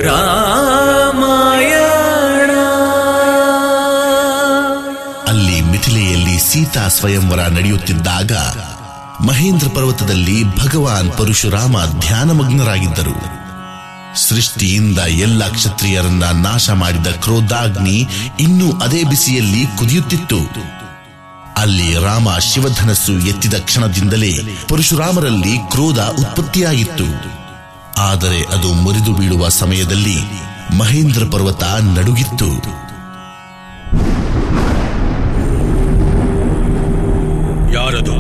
ರಾಮಾಯಣ ಅಲ್ಲಿ ಮಿಥಿಲೆಯಲ್ಲಿ ಸೀತಾ ಸ್ವಯಂವರ ನಡೆಯುತ್ತಿದ್ದಾಗ ಮಹೇಂದ್ರ ಪರ್ವತದಲ್ಲಿ ಭಗವಾನ್ ಪರಶುರಾಮ ಧ್ಯಾನಮಗ್ನರಾಗಿದ್ದರು ಸೃಷ್ಟಿಯಿಂದ ಎಲ್ಲ ಕ್ಷತ್ರಿಯರನ್ನ ನಾಶ ಮಾಡಿದ ಕ್ರೋಧಾಗ್ನಿ ಇನ್ನೂ ಅದೇ ಬಿಸಿಯಲ್ಲಿ ಕುದಿಯುತ್ತಿತ್ತು ಅಲ್ಲಿ ರಾಮ ಶಿವಧನಸ್ಸು ಎತ್ತಿದ ಕ್ಷಣದಿಂದಲೇ ಪರಶುರಾಮರಲ್ಲಿ ಕ್ರೋಧ ಉತ್ಪತ್ತಿಯಾಗಿತ್ತು ಆದರೆ ಅದು ಮುರಿದು ಬೀಳುವ ಸಮಯದಲ್ಲಿ ಮಹೇಂದ್ರ ಪರ್ವತ ನಡುಗಿತ್ತು ಯಾರದು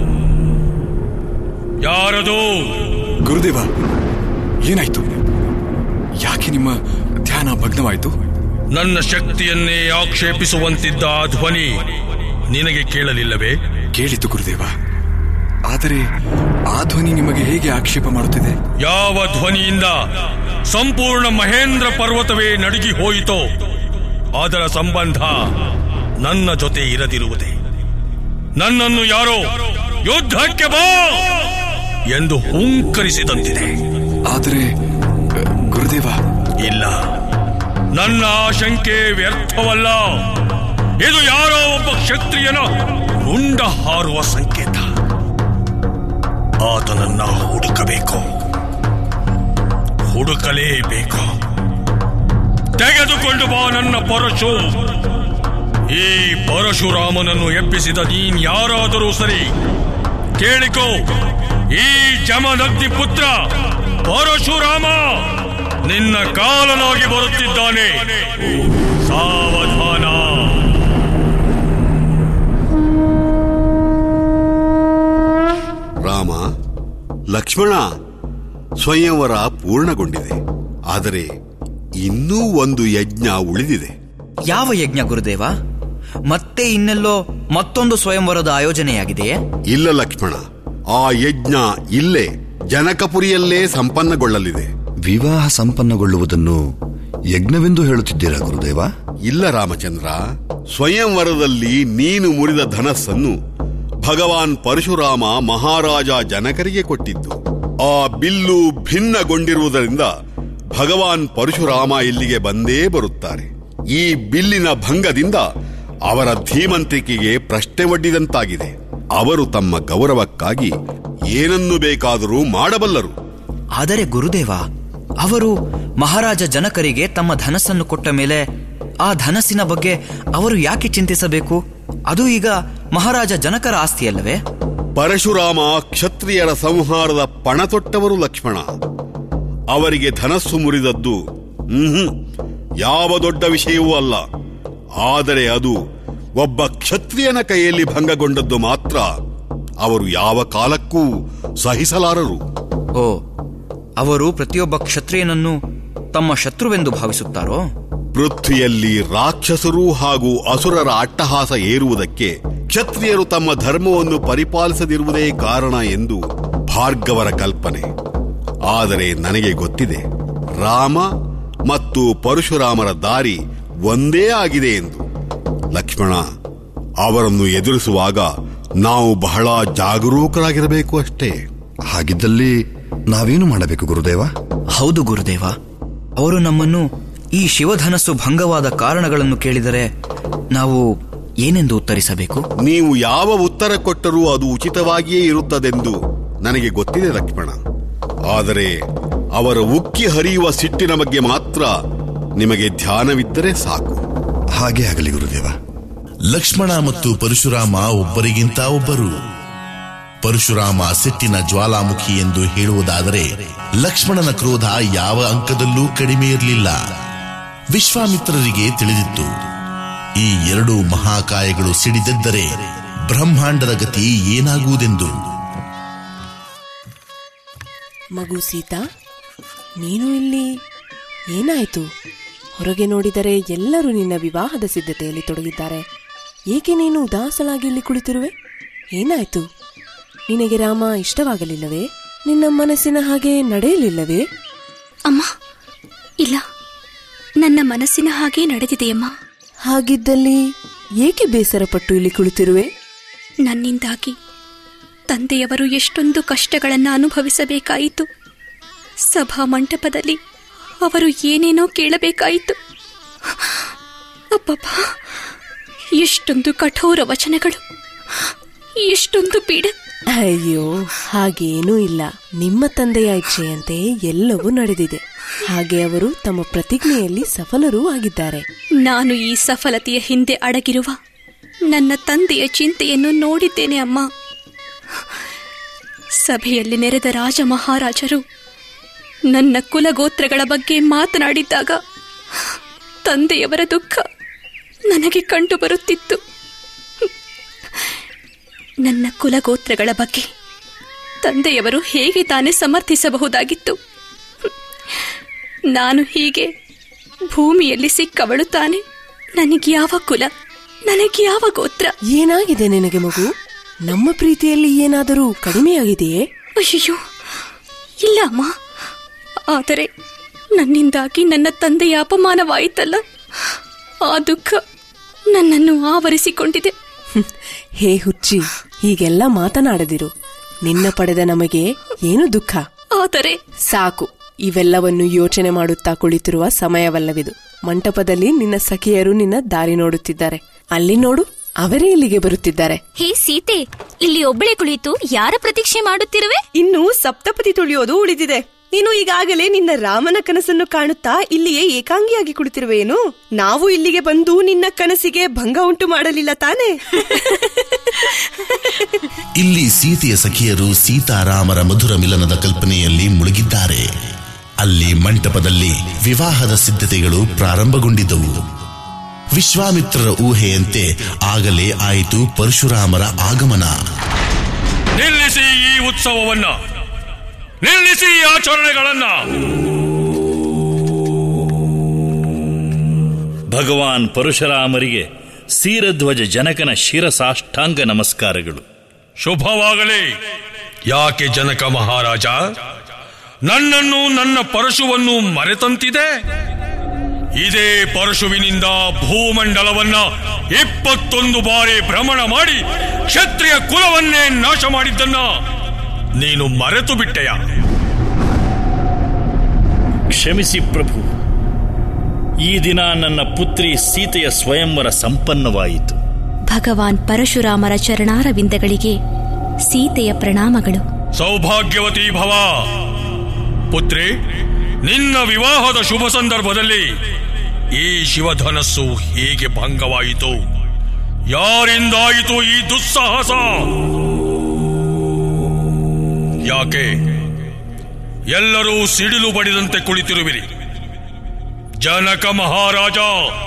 ಯಾರದು ಗುರುದೇವ ಏನಾಯ್ತು ಯಾಕೆ ನಿಮ್ಮ ಧ್ಯಾನ ಭಗ್ನವಾಯಿತು ನನ್ನ ಶಕ್ತಿಯನ್ನೇ ಆಕ್ಷೇಪಿಸುವಂತಿದ್ದ ಆ ಧ್ವನಿ ನಿನಗೆ ಕೇಳಲಿಲ್ಲವೇ ಕೇಳಿತು ಗುರುದೇವ ಆದರೆ ಆ ಧ್ವನಿ ನಿಮಗೆ ಹೇಗೆ ಆಕ್ಷೇಪ ಮಾಡುತ್ತಿದೆ ಯಾವ ಧ್ವನಿಯಿಂದ ಸಂಪೂರ್ಣ ಮಹೇಂದ್ರ ಪರ್ವತವೇ ನಡುಗಿ ಹೋಯಿತೋ ಅದರ ಸಂಬಂಧ ನನ್ನ ಜೊತೆ ಇರದಿರುವುದೇ ನನ್ನನ್ನು ಯಾರೋ ಯುದ್ಧಕ್ಕೆ ಬಾ ಎಂದು ಹುಂಕರಿಸಿದಂತಿದೆ ಆದರೆ ಅ, ಗುರುದೇವ ಇಲ್ಲ ನನ್ನ ಆಶಂಕೆ ವ್ಯರ್ಥವಲ್ಲ ಇದು ಯಾರೋ ಒಬ್ಬ ಕ್ಷತ್ರಿಯನ ರುಂಡ ಹಾರುವ ಸಂಕೇತ ಆತನನ್ನ ಹುಡುಕಬೇಕು ಹುಡುಕಲೇಬೇಕು ತೆಗೆದುಕೊಂಡು ಬಾ ನನ್ನ ಪರಶು ಈ ಪರಶುರಾಮನನ್ನು ಎಬ್ಬಿಸಿದ ನೀನ್ ಯಾರಾದರೂ ಸರಿ ಕೇಳಿಕೋ ಈ ಜಮದಗ್ನಿ ಪುತ್ರ ಪರಶುರಾಮ ನಿನ್ನ ಕಾಲನಾಗಿ ಬರುತ್ತಿದ್ದಾನೆ ಸಾವಧಾನ ರಾಮ ಲಕ್ಷ್ಮಣ ಸ್ವಯಂವರ ಪೂರ್ಣಗೊಂಡಿದೆ ಆದರೆ ಇನ್ನೂ ಒಂದು ಯಜ್ಞ ಉಳಿದಿದೆ ಯಾವ ಯಜ್ಞ ಗುರುದೇವ ಮತ್ತೆ ಇನ್ನೆಲ್ಲೋ ಮತ್ತೊಂದು ಸ್ವಯಂವರದ ಆಯೋಜನೆಯಾಗಿದೆಯೇ ಇಲ್ಲ ಲಕ್ಷ್ಮಣ ಆ ಯಜ್ಞ ಇಲ್ಲೇ ಜನಕಪುರಿಯಲ್ಲೇ ಸಂಪನ್ನಗೊಳ್ಳಲಿದೆ ವಿವಾಹ ಸಂಪನ್ನಗೊಳ್ಳುವುದನ್ನು ಯಜ್ಞವೆಂದು ಹೇಳುತ್ತಿದ್ದೀರಾ ಗುರುದೇವ ಇಲ್ಲ ರಾಮಚಂದ್ರ ಸ್ವಯಂವರದಲ್ಲಿ ನೀನು ಮುರಿದ ಧನಸ್ಸನ್ನು ಭಗವಾನ್ ಪರಶುರಾಮ ಮಹಾರಾಜ ಜನಕರಿಗೆ ಕೊಟ್ಟಿದ್ದು ಆ ಬಿಲ್ಲು ಭಿನ್ನಗೊಂಡಿರುವುದರಿಂದ ಭಗವಾನ್ ಪರಶುರಾಮ ಇಲ್ಲಿಗೆ ಬಂದೇ ಬರುತ್ತಾರೆ ಈ ಬಿಲ್ಲಿನ ಭಂಗದಿಂದ ಅವರ ಧೀಮಂತಿಕೆಗೆ ಪ್ರಶ್ನೆ ಒಡ್ಡಿದಂತಾಗಿದೆ ಅವರು ತಮ್ಮ ಗೌರವಕ್ಕಾಗಿ ಏನನ್ನು ಬೇಕಾದರೂ ಮಾಡಬಲ್ಲರು ಆದರೆ ಗುರುದೇವ ಅವರು ಮಹಾರಾಜ ಜನಕರಿಗೆ ತಮ್ಮ ಧನಸ್ಸನ್ನು ಕೊಟ್ಟ ಮೇಲೆ ಆ ಧನಸ್ಸಿನ ಬಗ್ಗೆ ಅವರು ಯಾಕೆ ಚಿಂತಿಸಬೇಕು ಅದು ಈಗ ಮಹಾರಾಜ ಜನಕರ ಆಸ್ತಿಯಲ್ಲವೇ ಪರಶುರಾಮ ಕ್ಷತ್ರಿಯರ ಸಂಹಾರದ ಪಣ ತೊಟ್ಟವರು ಲಕ್ಷ್ಮಣ ಅವರಿಗೆ ಧನಸ್ಸು ಮುರಿದದ್ದು ಹ್ಮ್ ಯಾವ ದೊಡ್ಡ ವಿಷಯವೂ ಅಲ್ಲ ಆದರೆ ಅದು ಒಬ್ಬ ಕ್ಷತ್ರಿಯನ ಕೈಯಲ್ಲಿ ಭಂಗಗೊಂಡದ್ದು ಮಾತ್ರ ಅವರು ಯಾವ ಕಾಲಕ್ಕೂ ಸಹಿಸಲಾರರು ಓ ಅವರು ಪ್ರತಿಯೊಬ್ಬ ಕ್ಷತ್ರಿಯನನ್ನು ತಮ್ಮ ಶತ್ರುವೆಂದು ಭಾವಿಸುತ್ತಾರೋ ಪೃಥ್ವಿಯಲ್ಲಿ ರಾಕ್ಷಸರು ಹಾಗೂ ಅಸುರರ ಅಟ್ಟಹಾಸ ಏರುವುದಕ್ಕೆ ಕ್ಷತ್ರಿಯರು ತಮ್ಮ ಧರ್ಮವನ್ನು ಪರಿಪಾಲಿಸದಿರುವುದೇ ಕಾರಣ ಎಂದು ಭಾರ್ಗವರ ಕಲ್ಪನೆ ಆದರೆ ನನಗೆ ಗೊತ್ತಿದೆ ರಾಮ ಮತ್ತು ಪರಶುರಾಮರ ದಾರಿ ಒಂದೇ ಆಗಿದೆ ಎಂದು ಲಕ್ಷ್ಮಣ ಅವರನ್ನು ಎದುರಿಸುವಾಗ ನಾವು ಬಹಳ ಜಾಗರೂಕರಾಗಿರಬೇಕು ಅಷ್ಟೇ ಹಾಗಿದ್ದಲ್ಲಿ ನಾವೇನು ಮಾಡಬೇಕು ಗುರುದೇವ ಹೌದು ಗುರುದೇವ ಅವರು ನಮ್ಮನ್ನು ಈ ಶಿವಧನಸ್ಸು ಭಂಗವಾದ ಕಾರಣಗಳನ್ನು ಕೇಳಿದರೆ ನಾವು ಏನೆಂದು ಉತ್ತರಿಸಬೇಕು ನೀವು ಯಾವ ಉತ್ತರ ಕೊಟ್ಟರೂ ಅದು ಉಚಿತವಾಗಿಯೇ ಇರುತ್ತದೆಂದು ನನಗೆ ಗೊತ್ತಿದೆ ಲಕ್ಷ್ಮಣ ಆದರೆ ಅವರ ಉಕ್ಕಿ ಹರಿಯುವ ಸಿಟ್ಟಿನ ಬಗ್ಗೆ ಮಾತ್ರ ನಿಮಗೆ ಧ್ಯಾನವಿದ್ದರೆ ಸಾಕು ಹಾಗೆ ಆಗಲಿ ಗುರುದೇವ ಲಕ್ಷ್ಮಣ ಮತ್ತು ಪರಶುರಾಮ ಒಬ್ಬರಿಗಿಂತ ಒಬ್ಬರು ಪರಶುರಾಮ ಸಿಟ್ಟಿನ ಜ್ವಾಲಾಮುಖಿ ಎಂದು ಹೇಳುವುದಾದರೆ ಲಕ್ಷ್ಮಣನ ಕ್ರೋಧ ಯಾವ ಅಂಕದಲ್ಲೂ ಕಡಿಮೆ ಇರಲಿಲ್ಲ ವಿಶ್ವಾಮಿತ್ರರಿಗೆ ತಿಳಿದಿತ್ತು ಈ ಎರಡು ಮಹಾಕಾಯಗಳು ಸಿಡಿದೆದ್ದರೆ ಬ್ರಹ್ಮಾಂಡದ ಗತಿ ಏನಾಗುವುದೆಂದು ಮಗು ಸೀತಾ ನೀನು ಇಲ್ಲಿ ಏನಾಯಿತು ಹೊರಗೆ ನೋಡಿದರೆ ಎಲ್ಲರೂ ನಿನ್ನ ವಿವಾಹದ ಸಿದ್ಧತೆಯಲ್ಲಿ ತೊಡಗಿದ್ದಾರೆ ಏಕೆ ನೀನು ಉದಾಸಳಾಗಿ ಇಲ್ಲಿ ಕುಳಿತಿರುವೆ ಏನಾಯ್ತು ನಿನಗೆ ರಾಮ ಇಷ್ಟವಾಗಲಿಲ್ಲವೇ ನಿನ್ನ ಮನಸ್ಸಿನ ಹಾಗೆ ನಡೆಯಲಿಲ್ಲವೇ ಅಮ್ಮ ಇಲ್ಲ ನನ್ನ ಮನಸ್ಸಿನ ಹಾಗೆ ನಡೆದಿದೆಯಮ್ಮ ಹಾಗಿದ್ದಲ್ಲಿ ಏಕೆ ಬೇಸರಪಟ್ಟು ಇಲ್ಲಿ ಕುಳಿತಿರುವೆ ನನ್ನಿಂದಾಗಿ ತಂದೆಯವರು ಎಷ್ಟೊಂದು ಕಷ್ಟಗಳನ್ನು ಅನುಭವಿಸಬೇಕಾಯಿತು ಸಭಾ ಮಂಟಪದಲ್ಲಿ ಅವರು ಏನೇನೋ ಕೇಳಬೇಕಾಯಿತು ಅಪ್ಪಪ್ಪ ಎಷ್ಟೊಂದು ಕಠೋರ ವಚನಗಳು ಎಷ್ಟೊಂದು ಪೀಡೆ ಅಯ್ಯೋ ಹಾಗೇನೂ ಇಲ್ಲ ನಿಮ್ಮ ತಂದೆಯ ಇಚ್ಛೆಯಂತೆ ಎಲ್ಲವೂ ನಡೆದಿದೆ ಹಾಗೆ ಅವರು ತಮ್ಮ ಪ್ರತಿಜ್ಞೆಯಲ್ಲಿ ಸಫಲರೂ ಆಗಿದ್ದಾರೆ ನಾನು ಈ ಸಫಲತೆಯ ಹಿಂದೆ ಅಡಗಿರುವ ನನ್ನ ತಂದೆಯ ಚಿಂತೆಯನ್ನು ನೋಡಿದ್ದೇನೆ ಅಮ್ಮ ಸಭೆಯಲ್ಲಿ ನೆರೆದ ರಾಜ ಮಹಾರಾಜರು ನನ್ನ ಕುಲಗೋತ್ರಗಳ ಬಗ್ಗೆ ಮಾತನಾಡಿದ್ದಾಗ ತಂದೆಯವರ ದುಃಖ ನನಗೆ ಕಂಡು ಬರುತ್ತಿತ್ತು ನನ್ನ ಕುಲಗೋತ್ರಗಳ ಬಗ್ಗೆ ತಂದೆಯವರು ಹೇಗೆ ತಾನೇ ಸಮರ್ಥಿಸಬಹುದಾಗಿತ್ತು ನಾನು ಹೀಗೆ ಭೂಮಿಯಲ್ಲಿ ಸಿಕ್ಕವಳು ತಾನೆ ನನಗ್ಯಾವ ಕುಲ ನನಗ್ಯಾವ ಗೋತ್ರ ಏನಾಗಿದೆ ನಿನಗೆ ಮಗು ನಮ್ಮ ಪ್ರೀತಿಯಲ್ಲಿ ಏನಾದರೂ ಕಡಿಮೆಯಾಗಿದೆಯೇ ಅಯ್ಯೋ ಇಲ್ಲ ಅಮ್ಮ ಆದರೆ ನನ್ನಿಂದಾಗಿ ನನ್ನ ತಂದೆಯ ಅಪಮಾನವಾಯಿತಲ್ಲ ಆ ದುಃಖ ನನ್ನನ್ನು ಆವರಿಸಿಕೊಂಡಿದೆ ಹ್ಮ್, ಹೇ ಹುಚ್ಚಿ ಹೀಗೆಲ್ಲ ಮಾತನಾಡದಿರು ನಿನ್ನ ಪಡೆದ ನಮಗೆ ಏನು ದುಃಖ ಆದರೆ ಸಾಕು ಇವೆಲ್ಲವನ್ನು ಯೋಚನೆ ಮಾಡುತ್ತಾ ಕುಳಿತಿರುವ ಸಮಯವಲ್ಲವಿದು ಮಂಟಪದಲ್ಲಿ ನಿನ್ನ ಸಖಿಯರು ನಿನ್ನ ದಾರಿ ನೋಡುತ್ತಿದ್ದಾರೆ ಅಲ್ಲಿ ನೋಡು ಅವರೇ ಇಲ್ಲಿಗೆ ಬರುತ್ತಿದ್ದಾರೆ ಹೇ ಸೀತೆ ಇಲ್ಲಿ ಒಬ್ಬಳೆ ಕುಳಿತು ಯಾರ ಪ್ರತೀಕ್ಷೆ ಮಾಡುತ್ತಿರುವೆ ಇನ್ನು ಸಪ್ತಪದಿ ತುಳಿಯೋದು ಉಳಿದಿದೆ ನೀನು ಈಗಾಗಲೇ ನಿನ್ನ ರಾಮನ ಕನಸನ್ನು ಕಾಣುತ್ತಾ ಇಲ್ಲಿಯೇ ಏಕಾಂಗಿಯಾಗಿ ಕುಳಿತಿರುವೇನು ನಾವು ಇಲ್ಲಿಗೆ ಬಂದು ನಿನ್ನ ಕನಸಿಗೆ ಭಂಗ ಉಂಟು ಮಾಡಲಿಲ್ಲ ತಾನೇ ಇಲ್ಲಿ ಸೀತೆಯ ಸಖಿಯರು ಸೀತಾರಾಮರ ಮಧುರ ಮಿಲನದ ಕಲ್ಪನೆಯಲ್ಲಿ ಮುಳುಗಿದ್ದಾರೆ ಅಲ್ಲಿ ಮಂಟಪದಲ್ಲಿ ವಿವಾಹದ ಸಿದ್ಧತೆಗಳು ಪ್ರಾರಂಭಗೊಂಡಿದ್ದವು ವಿಶ್ವಾಮಿತ್ರರ ಊಹೆಯಂತೆ ಆಗಲೇ ಆಯಿತು ಪರಶುರಾಮರ ಆಗಮನ ನಿಲ್ಲಿಸಿ ಈ ಉತ್ಸವವನ್ನ ನಿಲ್ಲಿಸಿ ಈ ಆಚರಣೆಗಳನ್ನ ಭಗವಾನ್ ಪರಶುರಾಮರಿಗೆ ಸೀರಧ್ವಜ ಜನಕನ ಶಿರಸಾಷ್ಟಾಂಗ ನಮಸ್ಕಾರಗಳು ಶುಭವಾಗಲಿ ಯಾಕೆ ಜನಕ ಮಹಾರಾಜ ನನ್ನನ್ನು ನನ್ನ ಪರಶುವನ್ನು ಮರೆತಂತಿದೆ ಇದೇ ಪರಶುವಿನಿಂದ ಭೂಮಂಡಲವನ್ನ ಇಪ್ಪತ್ತೊಂದು ಬಾರಿ ಭ್ರಮಣ ಮಾಡಿ ಕ್ಷತ್ರಿಯ ಕುಲವನ್ನೇ ನಾಶ ಮಾಡಿದ್ದನ್ನ ನೀನು ಮರೆತು ಬಿಟ್ಟೆಯ ಕ್ಷಮಿಸಿ ಪ್ರಭು ಈ ದಿನ ನನ್ನ ಪುತ್ರಿ ಸೀತೆಯ ಸ್ವಯಂವರ ಸಂಪನ್ನವಾಯಿತು ಭಗವಾನ್ ಪರಶುರಾಮರ ಚರಣಾರವಿಂದಗಳಿಗೆ ಸೀತೆಯ ಪ್ರಣಾಮಗಳು ಸೌಭಾಗ್ಯವತಿ ಭವ ಪುತ್ರಿ ನಿನ್ನ ವಿವಾಹದ ಶುಭ ಸಂದರ್ಭದಲ್ಲಿ ಈ ಶಿವಧನಸ್ಸು ಹೇಗೆ ಭಂಗವಾಯಿತು ಯಾರಿಂದಾಯಿತು ಈ ದುಸ್ಸಾಹಸ ಯಾಕೆ ಎಲ್ಲರೂ ಸಿಡಿಲು ಬಡಿದಂತೆ ಕುಳಿತಿರುವಿರಿ ಜನಕ ಮಹಾರಾಜ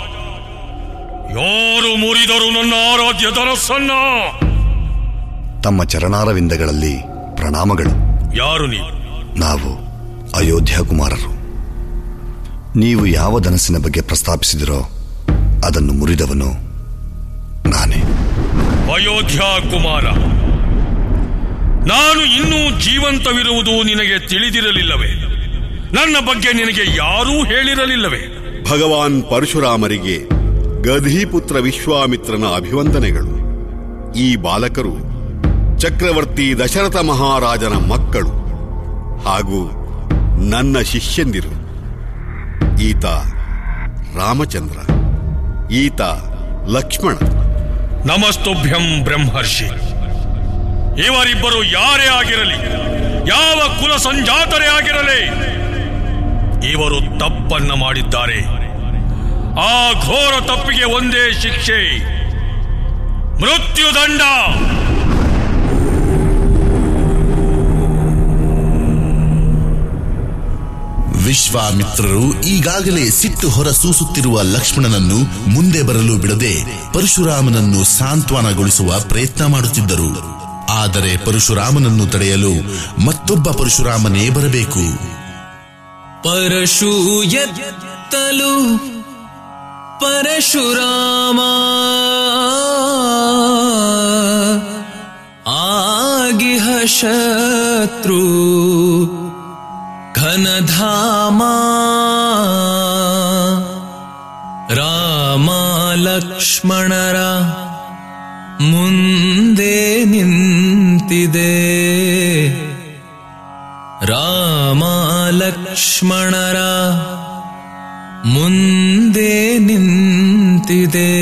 ಯಾರು ಮುರಿದರು ನನ್ನ ಆರಾಧ್ಯ ಧನಸ್ಸನ್ನ ತಮ್ಮ ಚರಣಾರವಿಂದಗಳಲ್ಲಿ ಪ್ರಣಾಮಗಳು ಯಾರು ನೀವು ನಾವು ಅಯೋಧ್ಯ ಕುಮಾರರು ನೀವು ಯಾವ ಧನಸ್ಸಿನ ಬಗ್ಗೆ ಪ್ರಸ್ತಾಪಿಸಿದಿರೋ ಅದನ್ನು ಮುರಿದವನು ನಾನೇ ಅಯೋಧ್ಯ ಕುಮಾರ ನಾನು ಇನ್ನೂ ಜೀವಂತವಿರುವುದು ನಿನಗೆ ತಿಳಿದಿರಲಿಲ್ಲವೇ ನನ್ನ ಬಗ್ಗೆ ನಿನಗೆ ಯಾರೂ ಹೇಳಿರಲಿಲ್ಲವೇ ಭಗವಾನ್ ಪರಶುರಾಮರಿಗೆ ಗಧೀಪುತ್ರ ವಿಶ್ವಾಮಿತ್ರನ ಅಭಿವಂದನೆಗಳು ಈ ಬಾಲಕರು ಚಕ್ರವರ್ತಿ ದಶರಥ ಮಹಾರಾಜನ ಮಕ್ಕಳು ಹಾಗೂ ನನ್ನ ಶಿಷ್ಯಂದಿರು ಈತ ರಾಮಚಂದ್ರ ಈತ ಲಕ್ಷ್ಮಣ ನಮಸ್ತುಭ್ಯಂ ಬ್ರಹ್ಮರ್ಷಿ ಇವರಿಬ್ಬರು ಯಾರೇ ಆಗಿರಲಿ ಯಾವ ಕುಲ ಸಂಜಾತರೇ ಆಗಿರಲಿ ಇವರು ತಪ್ಪನ್ನ ಮಾಡಿದ್ದಾರೆ ಆ ಘೋರ ತಪ್ಪಿಗೆ ಒಂದೇ ಶಿಕ್ಷೆ ಮೃತ್ಯುದಂಡ ವಿಶ್ವಾಮಿತ್ರರು ಈಗಾಗಲೇ ಸಿಟ್ಟು ಹೊರಸೂಸುತ್ತಿರುವ ಲಕ್ಷ್ಮಣನನ್ನು ಮುಂದೆ ಬರಲು ಬಿಡದೆ ಪರಶುರಾಮನನ್ನು ಸಾಂತ್ವನಗೊಳಿಸುವ ಪ್ರಯತ್ನ ಮಾಡುತ್ತಿದ್ದರು ಆದರೆ ಪರಶುರಾಮನನ್ನು ತಡೆಯಲು ಮತ್ತೊಬ್ಬ ಪರಶುರಾಮನೇ ಬರಬೇಕು ಪರಶು ಎತ್ತಲು ಪರಶುರಾಮ ಆಗಿಹ ಶತ್ರು ಘನಧಾಮ ರಾಮ ಲಕ್ಷ್ಮಣರ ಮುಂದೆ ನಿಂತಿದೆ ರಾಮ ಲಕ್ಷ್ಮಣರ ಮುಂದೆ ನಿಂತಿದೆ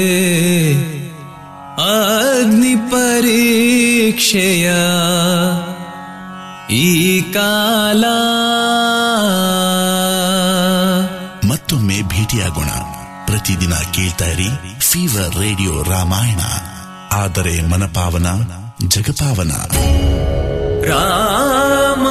ಅಗ್ನಿ ಪರೀಕ್ಷೆಯ ಈ ಕಾಲ ಮತ್ತೊಮ್ಮೆ ಭೇಟಿಯಾಗೋಣ ಪ್ರತಿದಿನ ಕೇಳ್ತಾ ಇರಿ ಫೀವರ್ ರೇಡಿಯೋ ರಾಮಾಯಣ ಆದರೆ ಮನಪಾವನ ಜಗಪಾವನ ರಾಮ